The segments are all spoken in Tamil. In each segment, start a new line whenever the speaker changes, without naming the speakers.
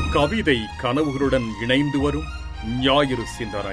கவிதை கனவுகளுடன் இணைந்து வரும் ஞாயிறு சிந்தனை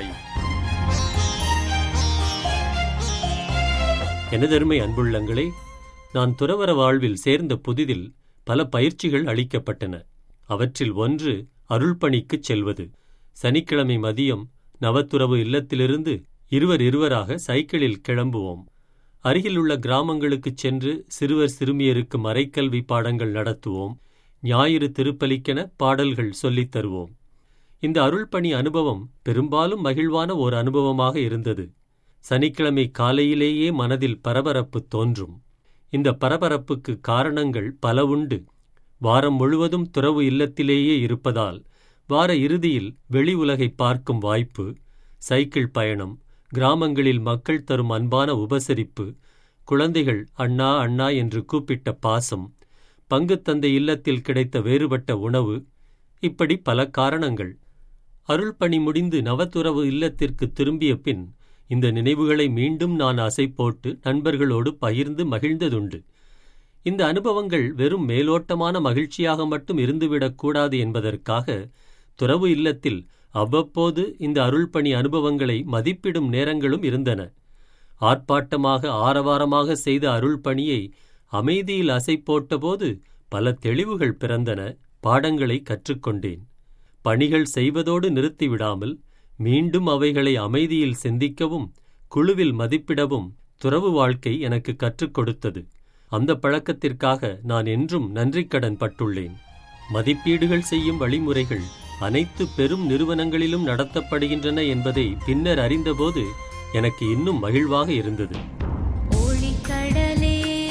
எனதருமை அன்புள்ளங்களே நான் துறவற வாழ்வில் சேர்ந்த புதிதில் பல பயிற்சிகள் அளிக்கப்பட்டன அவற்றில் ஒன்று அருள்பணிக்குச் செல்வது சனிக்கிழமை மதியம் நவத்துறவு இல்லத்திலிருந்து இருவர் இருவராக சைக்கிளில் கிளம்புவோம் அருகிலுள்ள கிராமங்களுக்குச் சென்று சிறுவர் சிறுமியருக்கு மறைக்கல்வி பாடங்கள் நடத்துவோம் ஞாயிறு திருப்பலிக்கென பாடல்கள் சொல்லித் தருவோம் இந்த அருள்பணி அனுபவம் பெரும்பாலும் மகிழ்வான ஓர் அனுபவமாக இருந்தது சனிக்கிழமை காலையிலேயே மனதில் பரபரப்பு தோன்றும் இந்த பரபரப்புக்கு காரணங்கள் பல உண்டு வாரம் முழுவதும் துறவு இல்லத்திலேயே இருப்பதால் வார இறுதியில் வெளி உலகை பார்க்கும் வாய்ப்பு சைக்கிள் பயணம் கிராமங்களில் மக்கள் தரும் அன்பான உபசரிப்பு குழந்தைகள் அண்ணா அண்ணா என்று கூப்பிட்ட பாசம் பங்குத்தந்தை இல்லத்தில் கிடைத்த வேறுபட்ட உணவு இப்படி பல காரணங்கள் அருள்பணி முடிந்து நவத்துறவு இல்லத்திற்கு திரும்பிய பின் இந்த நினைவுகளை மீண்டும் நான் அசை போட்டு நண்பர்களோடு பகிர்ந்து மகிழ்ந்ததுண்டு இந்த அனுபவங்கள் வெறும் மேலோட்டமான மகிழ்ச்சியாக மட்டும் இருந்துவிடக்கூடாது என்பதற்காக துறவு இல்லத்தில் அவ்வப்போது இந்த அருள்பணி அனுபவங்களை மதிப்பிடும் நேரங்களும் இருந்தன ஆர்ப்பாட்டமாக ஆரவாரமாக செய்த அருள்பணியை அமைதியில் அசை போட்டபோது பல தெளிவுகள் பிறந்தன பாடங்களை கற்றுக்கொண்டேன் பணிகள் செய்வதோடு நிறுத்திவிடாமல் மீண்டும் அவைகளை அமைதியில் சிந்திக்கவும் குழுவில் மதிப்பிடவும் துறவு வாழ்க்கை எனக்கு கற்றுக் கொடுத்தது அந்த பழக்கத்திற்காக நான் என்றும் நன்றிக்கடன் பட்டுள்ளேன் மதிப்பீடுகள் செய்யும் வழிமுறைகள் அனைத்து பெரும் நிறுவனங்களிலும் நடத்தப்படுகின்றன என்பதை பின்னர் அறிந்தபோது எனக்கு இன்னும் மகிழ்வாக இருந்தது
ஒளிக்கடலே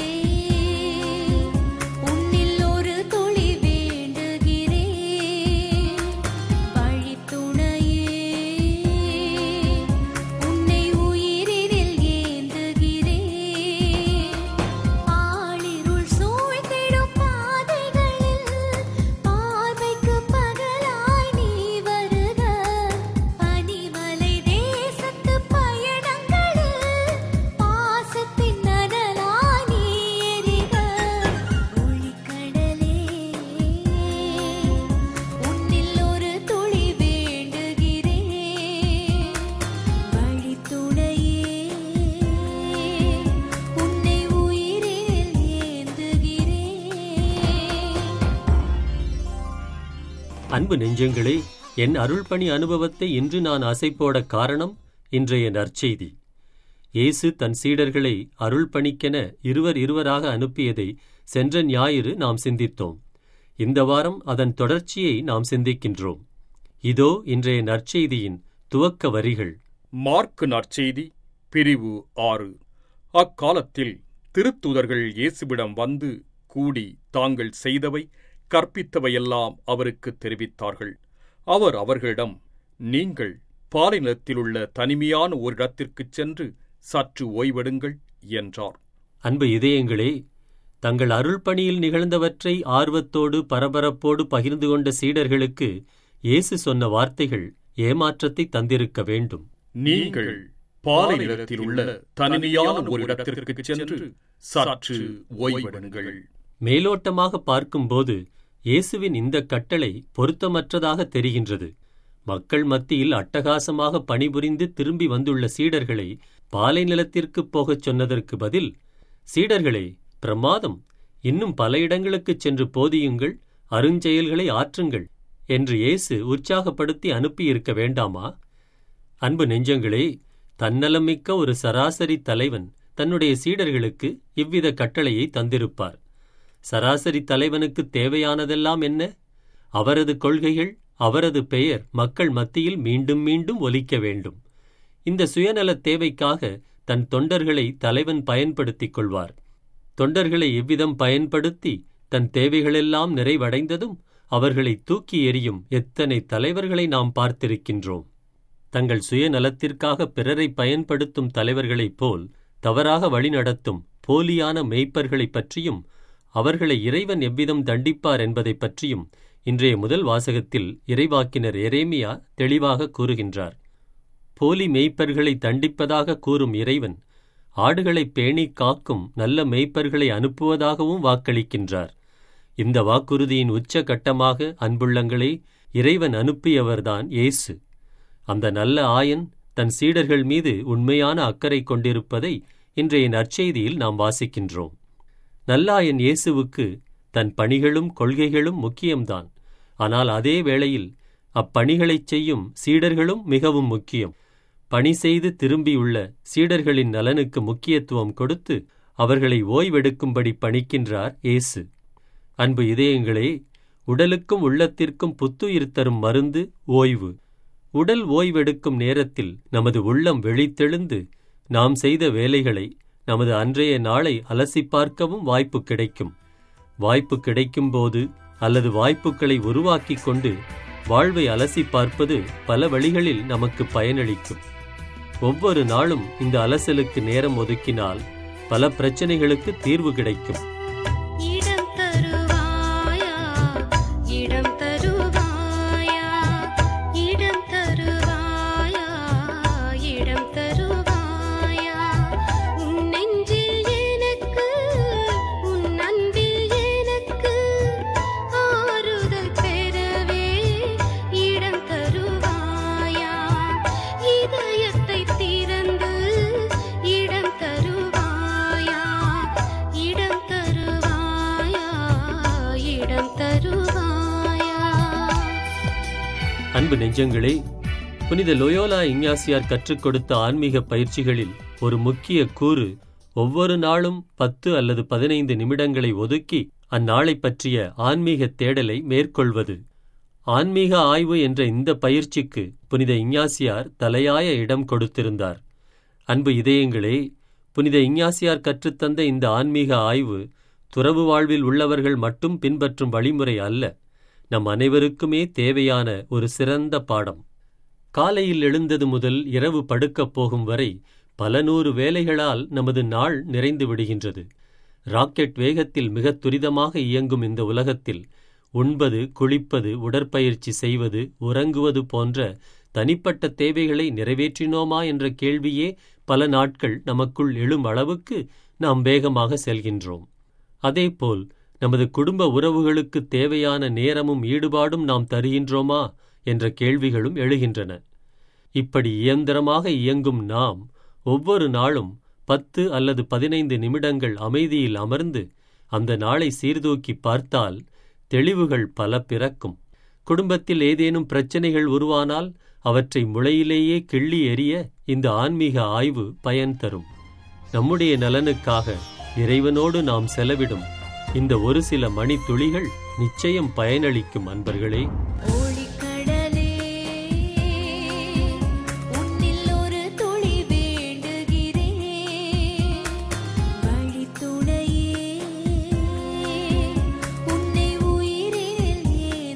உன்னில் ஒரு துளி வேண்டுகிறேன் வழித்துணையே உன்னை உயிரினில் ஏந்துகிறேன் ஆளிருள் சூழ்ந்திடும் பாதைகளில் பார்வைக்கு பகலாய் நீ வருக பனிமலை தேசத்து பயணங்களில் பாசத்தின் நனலாய் நீ எரிக ஒளிக்கடலே உன்னில் ஒரு துளி வேண்டுகிறேன் வழித்துணையே உன்னை உயிரில் ஏந்துகிறேன்
அன்பு நெஞ்சங்களே என் அருள்பணி அனுபவத்தை இன்று நான் அசைப்போட காரணம் இன்றைய நற்செய்தி இயேசு தன் சீடர்களை அருள்பணிக்கென இருவர் இருவராக அனுப்பியதை சென்ற ஞாயிறு நாம் சிந்தித்தோம் இந்த வாரம் அதன் தொடர்ச்சியை நாம் சிந்திக்கின்றோம் இதோ இன்றைய நற்செய்தியின் துவக்க வரிகள்
மார்க் நற்செய்தி பிரிவு ஆறு அக்காலத்தில் திருத்துதர்கள் இயேசுவிடம் வந்து கூடி தாங்கள் செய்தவை கற்பித்தவையெல்லாம் அவருக்கு தெரிவித்தார்கள் அவர் அவர்களிடம் நீங்கள் பாலைநிலத்திலுள்ள தனிமையான ஓரிடத்திற்குச் சென்று சற்று ஓய்வெடுங்கள் என்றார்
அன்பு இதயங்களே தங்கள் அருள்பணியில் நிகழ்ந்தவற்றை ஆர்வத்தோடு பரபரப்போடு பகிர்ந்து கொண்ட சீடர்களுக்கு இயேசு சொன்ன வார்த்தைகள் ஏமாற்றத்தை தந்திருக்க வேண்டும்
நீங்கள் பாலைநிலத்திலுள்ள தனிமையான ஓரிடத்திற்குச் சென்று சற்று ஓய்வெடுங்கள்
மேலோட்டமாக பார்க்கும்போது இயேசுவின் இந்த கட்டளை பொருத்தமற்றதாக தெரிகின்றது மக்கள் மத்தியில் அட்டகாசமாக பணிபுரிந்து திரும்பி வந்துள்ள சீடர்களை பாலை நிலத்திற்குப் போகச் சொன்னதற்கு பதில் சீடர்களே பிரமாதம் இன்னும் பல இடங்களுக்குச் சென்று போதியுங்கள் அருஞ்செயல்களை ஆற்றுங்கள் என்று இயேசு உற்சாகப்படுத்தி அனுப்பியிருக்க வேண்டாமா அன்பு நெஞ்சங்களே தன்னலமிக்க ஒரு சராசரி தலைவன் தன்னுடைய சீடர்களுக்கு இவ்வித கட்டளையை தந்திருப்பார் சராசரி தலைவனுக்கு தேவையானதெல்லாம் என்ன அவரது கொள்கைகள் அவரது பெயர் மக்கள் மத்தியில் மீண்டும் மீண்டும் ஒலிக்க வேண்டும் இந்த சுயநலத் தேவைக்காக தன் தொண்டர்களை தலைவன் பயன்படுத்திக் கொள்வார் தொண்டர்களை இவ்விதம் பயன்படுத்தி தன் தேவைகளெல்லாம் நிறைவடைந்ததும் அவர்களை தூக்கி எறியும் எத்தனை தலைவர்களை நாம் பார்த்திருக்கின்றோம் தங்கள் சுயநலத்திற்காக பிறரை பயன்படுத்தும் தலைவர்களைப் போல் தவறாக வழிநடத்தும் போலியான மெய்ப்பர்களைப் பற்றியும் அவர்களை இறைவன் எவ்விதம் தண்டிப்பார் என்பதைப் பற்றியும் இன்றைய முதல் வாசகத்தில் இறைவாக்கினர் எரேமியா தெளிவாக கூறுகின்றார் போலி மெய்ப்பர்களை தண்டிப்பதாக கூறும் இறைவன் ஆடுகளை பேணிக் காக்கும் நல்ல மெய்ப்பர்களை அனுப்புவதாகவும் வாக்களிக்கின்றார் இந்த வாக்குறுதியின் உச்ச கட்டமாக அன்புள்ளங்களே இறைவன் அனுப்பியவர்தான் இயேசு அந்த நல்ல ஆயன் தன் சீடர்கள் மீது உண்மையான அக்கறை கொண்டிருப்பதை இன்றைய நற்செய்தியில் நாம் வாசிக்கின்றோம் நல்லாயன் இயேசுவுக்கு தன் பணிகளும் கொள்கைகளும் முக்கியம்தான் ஆனால் அதே வேளையில் அப்பணிகளைச் செய்யும் சீடர்களும் மிகவும் முக்கியம் பணி செய்து திரும்பியுள்ள சீடர்களின் நலனுக்கு முக்கியத்துவம் கொடுத்து அவர்களை ஓய்வெடுக்கும்படி பணிக்கின்றார் இயேசு அன்பு இதயங்களே உடலுக்கும் உள்ளத்திற்கும் புத்துயிர் தரும் மருந்து ஓய்வு உடல் ஓய்வெடுக்கும் நேரத்தில் நமது உள்ளம் வெளித்தெழுந்து நாம் செய்த வேலைகளை நமது அன்றைய நாளை அலசி பார்க்கவும் வாய்ப்பு கிடைக்கும் வாய்ப்பு கிடைக்கும்போது அல்லது வாய்ப்புகளை உருவாக்கிக் கொண்டு வாழ்வை அலசி பார்ப்பது பல வழிகளில் நமக்கு பயனளிக்கும் ஒவ்வொரு நாளும் இந்த அலசலுக்கு நேரம் ஒதுக்கினால் பல பிரச்சனைகளுக்கு தீர்வு கிடைக்கும்
இடம் தருவாயா இடம் தருவாயா இடம் தருவாயா இடம் தருவாயா உன் நெஞ்சில் எனக்கு உன் அன்பில் எனக்கு ஆறுதல் பெறவே இடம் தருவாயா இதயத்தை திறந்து இடம் தருவாயா இடம் தருவாயா இடம் தருவாயா
அன்பு நெஞ்சங்களே புனித லொயோலா இஞ்ஞாசியார் கற்றுக் கொடுத்த ஆன்மீக பயிற்சிகளில் ஒரு முக்கிய கூறு ஒவ்வொரு நாளும் பத்து அல்லது பதினைந்து நிமிடங்களை ஒதுக்கி அந்நாளைப் பற்றிய ஆன்மீக தேடலை மேற்கொள்வது ஆன்மீக ஆய்வு என்ற இந்த பயிற்சிக்கு புனித இஞ்ஞாசியார் தலையாய இடம் கொடுத்திருந்தார் அன்பு இதயங்களே புனித இஞ்ஞாசியார் கற்றுத்தந்த இந்த ஆன்மீக ஆய்வு துறவு வாழ்வில் உள்ளவர்கள் மட்டும் பின்பற்றும் வழிமுறை அல்ல நம் அனைவருக்குமே தேவையான ஒரு சிறந்த பாடம் காலையில் எழுந்தது முதல் இரவு படுக்கப் போகும் வரை பல நூறு வேலைகளால் நமது நாள் நிறைந்து விடுகின்றது ராக்கெட் வேகத்தில் மிகத் துரிதமாக இயங்கும் இந்த உலகத்தில் உண்பது குளிப்பது உடற்பயிற்சி செய்வது உறங்குவது போன்ற தனிப்பட்ட தேவைகளை நிறைவேற்றினோமா என்ற கேள்வியே பல நாட்கள் நமக்குள் எழும் அளவுக்கு நாம் வேகமாக செல்கின்றோம் அதேபோல் நமது குடும்ப உறவுகளுக்கு தேவையான நேரமும் ஈடுபாடும் நாம் தருகின்றோமா என்ற கேள்விகளும் எழுகின்றன இப்படி இயந்திரமாக இயங்கும் நாம் ஒவ்வொரு நாளும் பத்து அல்லது பதினைந்து நிமிடங்கள் அமைதியில் அமர்ந்து அந்த நாளை சீர்தூக்கி பார்த்தால் தெளிவுகள் பல பிறக்கும் குடும்பத்தில் ஏதேனும் பிரச்சனைகள் உருவானால் அவற்றை முளையிலேயே கிள்ளி எறிய இந்த ஆன்மீக ஆய்வு பயன் தரும் நம்முடைய நலனுக்காக இறைவனோடு நாம் செலவிடும் இந்த ஒரு சில மணித்துளிகள் நிச்சயம் பயனளிக்கும் அன்பர்களே
ஓளிக்கடலே உன்னில் ஒரு துளி வேண்டுகிறேன் வழித்துணையே உன்னை உயிரில்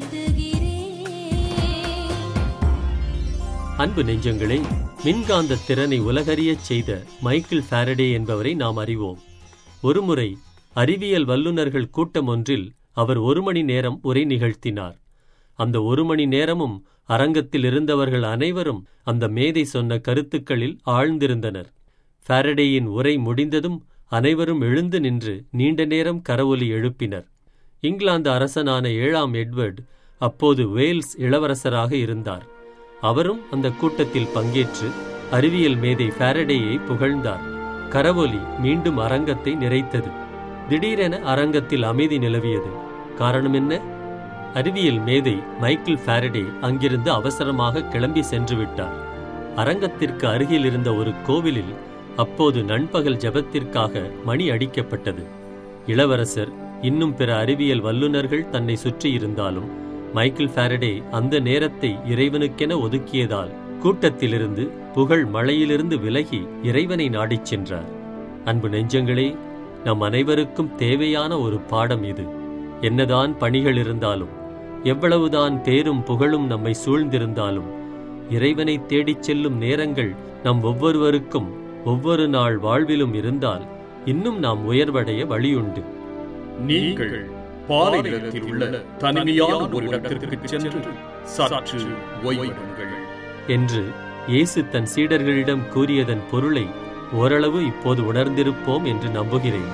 ஏந்துகிறேன்
அன்பு நெஞ்சங்களே மின்காந்த திறனை உலகறியச் செய்த மைக்கேல் ஃபாரடே என்பவரை நாம் அறிவோம் ஒருமுறை அறிவியல் வல்லுநர்கள் கூட்டம் ஒன்றில் அவர் ஒரு மணி நேரம் உரை நிகழ்த்தினார் அந்த ஒரு மணி நேரமும் அரங்கத்தில் இருந்தவர்கள் அனைவரும் அந்த மேதை சொன்ன கருத்துக்களில் ஆழ்ந்திருந்தனர் ஃபாரடேயின் உரை முடிந்ததும் அனைவரும் எழுந்து நின்று நீண்ட நேரம் கரவொலி எழுப்பினர் இங்கிலாந்து அரசனான ஏழாம் எட்வர்ட் அப்போது வேல்ஸ் இளவரசராக இருந்தார் அவரும் அந்த கூட்டத்தில் பங்கேற்று அறிவியல் மேதை ஃபாரடேயை புகழ்ந்தார் கரவொலி மீண்டும் அரங்கத்தை நிறைத்தது திடீரென அரங்கத்தில் அமைதி நிலவியது காரணம் என்ன அறிவியல் மேதை மைக்கேல் ஃபாரடே அங்கிருந்து அவசரமாக கிளம்பி சென்று விட்டார் அரங்கத்திற்கு அருகில் இருந்த ஒரு கோவிலில் அப்போது நண்பகல் ஜெபத்திற்காக மணி அடிக்கப்பட்டது இளவரசர் இன்னும் பிற அறிவியல் வல்லுநர்கள் தன்னை சுற்றியிருந்தாலும் மைக்கேல் ஃபாரடே அந்த நேரத்தை இறைவனுக்கென ஒதுக்கியதால் கூட்டத்திலிருந்து புகழ் மழையிலிருந்து விலகி இறைவனை நாடிச் சென்றார் அன்பு நெஞ்சங்களே நம் அனைவருக்கும் தேவையான ஒரு பாடம் இது என்னதான் பணிகள் இருந்தாலும் எவ்வளவுதான் பேரும் புகழும் நம்மை சூழ்ந்திருந்தாலும் இறைவனை தேடிச் செல்லும் நேரங்கள் நம் ஒவ்வொருவருக்கும் ஒவ்வொரு நாள் வாழ்விலும் இருந்தால் இன்னும் நாம் உயர்வடைய வழியுண்டு
நீங்கள் பாலைநிலத்தில் உள்ள தனிமையான ஒரு இடத்திற்கு சென்று சற்று ஓய்வெடுங்கள்
என்று இயேசு தன் சீடர்களிடம் கூறியதன் பொருளை ஓரளவு இப்போது உணர்ந்திருப்போம் என்று நம்புகிறேன்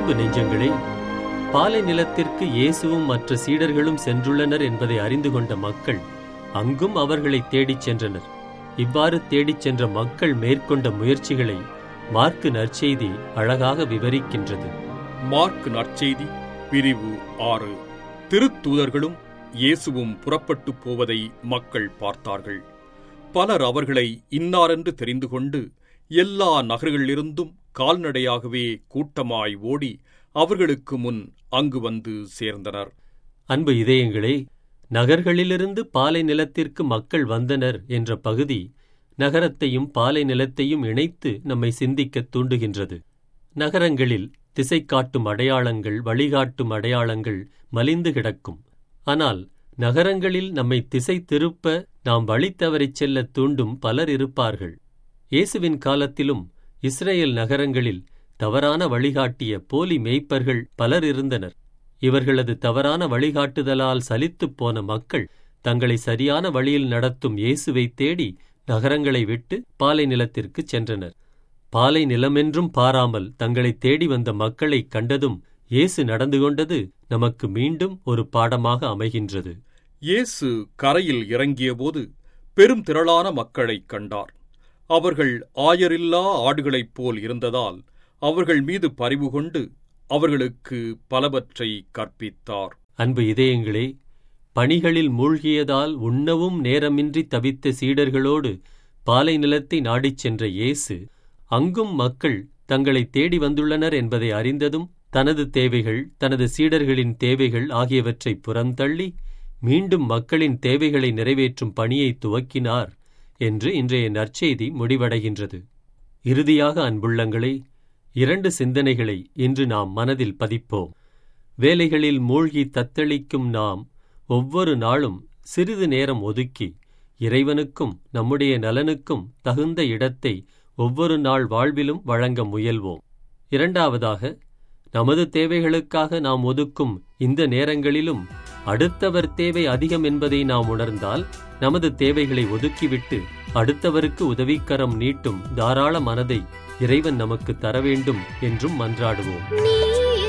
அன்பு நெஞ்சங்களே பாலை நிலத்திற்கு இயேசுவும் மற்ற சீடர்களும் சென்றுள்ளனர் என்பதை அறிந்து கொண்ட மக்கள் அங்கும் அவர்களை தேடிச் சென்றனர் இவ்வாறு தேடிச் சென்ற மக்கள் மேற்கொண்ட முயற்சிகளை மார்க்கு நற்செய்தி அழகாக விவரிக்கின்றது
மார்க் நற்செய்தி பிரிவு ஆறு திருத்தூதர்களும் இயேசுவும் புறப்பட்டு போவதை மக்கள் பார்த்தார்கள் பலர் அவர்களை இன்னாரென்று தெரிந்து கொண்டு எல்லா நகர்களிலிருந்தும் கால்நடையாகவே கூட்டமாய் ஓடி அவர்களுக்கு முன் அங்கு வந்து சேர்ந்தனர்
அன்பு இதயங்களே நகர்களிலிருந்து பாலை நிலத்திற்கு மக்கள் வந்தனர் என்ற பகுதி நகரத்தையும் பாலை நிலத்தையும் இணைத்து நம்மை சிந்திக்கத் தூண்டுகின்றது நகரங்களில் திசை காட்டும் அடையாளங்கள் வழிகாட்டும் அடையாளங்கள் மலிந்து கிடக்கும் ஆனால் நகரங்களில் நம்மை திசை திருப்ப நாம் வழி தவறிச் செல்லத் தூண்டும் பலர் இருப்பார்கள் இயேசுவின் காலத்திலும் இஸ்ரேல் நகரங்களில் தவறான வழிகாட்டிய போலி மேய்ப்பர்கள் பலர் இருந்தனர் இவர்களது தவறான வழிகாட்டுதலால் சலித்துப் போன மக்கள் தங்களை சரியான வழியில் நடத்தும் இயேசுவை தேடி நகரங்களை விட்டு பாலை நிலத்திற்குச் சென்றனர் பாலை நிலமென்றும் பாராமல் தங்களை தேடி வந்த மக்களைக் கண்டதும் இயேசு நடந்து கொண்டது நமக்கு மீண்டும் ஒரு பாடமாக அமைகின்றது
இயேசு கரையில் இறங்கியபோது பெரும் திரளான மக்களைக் கண்டார் அவர்கள் ஆயரில்லா ஆடுகளைப் போல் இருந்ததால் அவர்கள் மீது பரிவு கொண்டு அவர்களுக்கு பலவற்றை கற்பித்தார்
அன்பு இதயங்களே பணிகளில் மூழ்கியதால் உண்ணவும் நேரமின்றி தவித்த சீடர்களோடு பாலை நிலத்தை நாடிச் சென்ற இயேசு அங்கும் மக்கள் தங்களை தேடி வந்துள்ளனர் என்பதை அறிந்ததும் தனது தேவைகள் தனது சீடர்களின் தேவைகள் ஆகியவற்றை புறந்தள்ளி மீண்டும் மக்களின் தேவைகளை நிறைவேற்றும் பணியை துவக்கினார் என்று இன்றைய நற்செய்தி முடிவடைகின்றது இறுதியாக அன்புள்ளங்களே இரண்டு சிந்தனைகளை இன்று நாம் மனதில் பதிப்போம் வேலைகளில் மூழ்கி தத்தளிக்கும் நாம் ஒவ்வொரு நாளும் சிறிது நேரம் ஒதுக்கி இறைவனுக்கும் நம்முடைய நலனுக்கும் தகுந்த இடத்தை ஒவ்வொரு நாள் வாழ்விலும் வழங்க முயல்வோம் இரண்டாவதாக நமது தேவைகளுக்காக நாம் ஒதுக்கும் இந்த நேரங்களிலும் அடுத்தவர் தேவை அதிகம் என்பதை நாம் உணர்ந்தால் நமது தேவைகளை ஒதுக்கிவிட்டு அடுத்தவருக்கு உதவிக்கரம் நீட்டும் தாராள மனதை இறைவன் நமக்கு தர வேண்டும் என்றும் மன்றாடுவோம்
நீ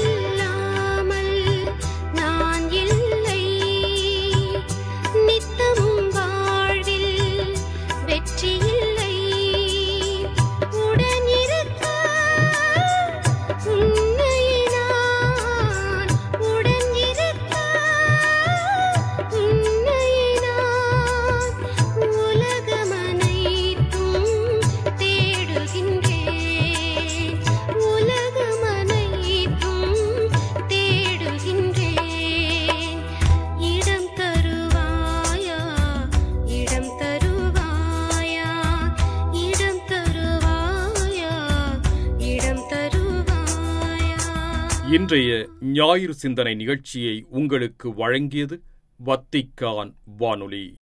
இல்லாமல் நான் இல்லை நித்தமும் வாழ்வில் வெற்றி இல்லை உடனிருக்க உன்னை நான் உடன் இருக்க உன்னை நான் உலகமனைத்தும் தேடுகின்றேன் உலகமனைத்தும் தேடுகின்றேன் இடம் தருவாயா இடம் தருவாயா இடம் தருவாயா இடம் தருவாயா
இன்றைய ஞாயிறு சிந்தனை நிகழ்ச்சியை உங்களுக்கு வழங்கியது வத்திக்கான் வானொலி